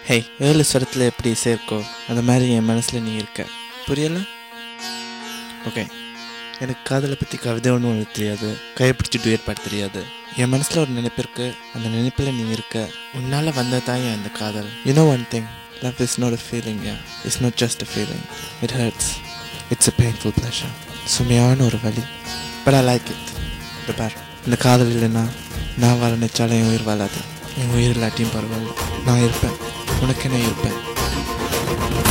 ஹே ஏழு ஸ்வரத்தில் எப்படி இசை இருக்கோ அந்த மாதிரி என் மனசில் நீ இருக்க புரியல ஓகே எனக்கு காதலை பற்றி கவிதை ஒன்றும் எழுத தெரியாது கையை பிடிச்சி டுயட் பாட தெரியாது என் மனசில் ஒரு நினைப்பு இருக்கு அந்த நினைப்பில் நீ இருக்க உன்னால் வந்தது தான் என் இந்த காதல் you know one thing love is not a feeling yeah it's not just a feeling it hurts it's a painful pleasure சுமையான ஒரு வழி பட் ஐ லைக் இட் இந்த பார் இந்த காதல் இல்லைன்னா நான் வாழ நினைச்சாலும் என் உயிர் வாழாது என் உயிர் இல்லாட்டியும் பரவாயில்ல நான் இருப்பேன் உனக்கு நான் இருப்பேன்